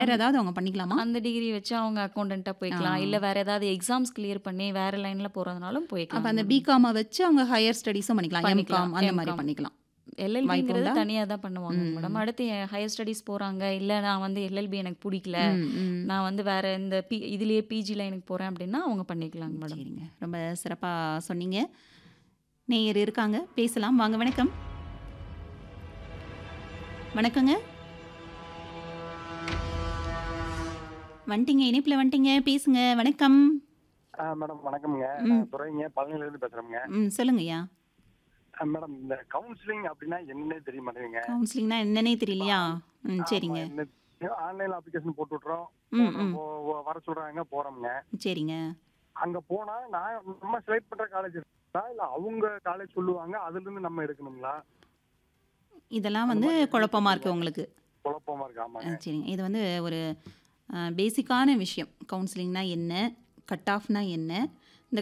வேற ஏதாவது அவங்க பண்ணிக்கலாமா? அந்த டிகிரி வச்சு அவங்க அக்கவுண்டன்ட்டா போய்க்கலாம். ஆ. இல்ல வேற ஏதாவது எக்ஸாம்ஸ் கிளியர் பண்ணி வேற லைன்ல போறதுனாலும் அப்ப போய்க்கலாங்க அந்த மேடம். பிகாம வச்சு அவங்க ஹையர் ஸ்டடீஸும் பண்ணிக்கலாம். பண்ணிக்கலாம். எம்காம் அந்த மாரி எம்.காம். பண்ணிக்கலாம். வாய்ப்பு எல்எல்பிங்கிறது உண்டா? தனியா தான் பண்ணுவாங்க மேடம். ம். அடுத்து ஹையர் ஸ்டடீஸ் போறாங்க. இல்ல நான் வந்து எல்எல்பி எனக்கு புடிக்கல. ம், ம். நான் வந்து வேற இந்த பி இதுலயே பிஜி லைனுக்கு போறேன் அப்படின்னா அவங்க பண்ணிக்கலாங்க மேடம். சரிங்க. ரொம்ப சிறப்பா சொன்னீங்க. நேயர் இருக்காங்க. பேசலாம். வாங்க வணக்கம். வணக்கங்க. வந்துட்டீங்க. இணைப்புல வந்துட்டீங்க. பேசுங்க. வணக்கம். ஆ மேடம் வணக்கம்ங்க. ம். நான் துரைங்க. பழனியிலேருந்து பேசுறேங்க. ம். சொல்லுங்கய்யா. ஆ மேடம் இந்த கவுன்சிலிங் அப்படின்னா என்னன்னே தெரிய மாட்டேங்குதுங்க. கவுன்சிலிங்னா என்னன்னே தெரியலையா? ம். ஆமா சரிங்க. என்ன ஆன்லைன்ல அப்ளிகேஷன் போட்டு விட்றோம். ம், போடுறோம். ம். போ- போ- வர சொல்றாங்க போறோம்ங்க. சரிங்க. அங்க போனா நான் நம்ம செலக்ட் பண்ற காலேஜ் இருக்கா இல்ல அவங்க காலேஜ் சொல்லுவாங்க அதுல இருந்து நம்ம எடுக்கணுங்களா? இதெல்லாம் அந்த வந்து மாதிரி எதுவும் குழப்பமா இருக்கு தெரியல. உங்களுக்கு. குழப்பமா இருக்கு ஆ, ஆமாங்க. சரிங்க. இது வந்து ஒரு அ, பேசிக்கான விஷயம். கவுன்சிலிங்னா என்ன? கட் ஆஃப்னா என்ன?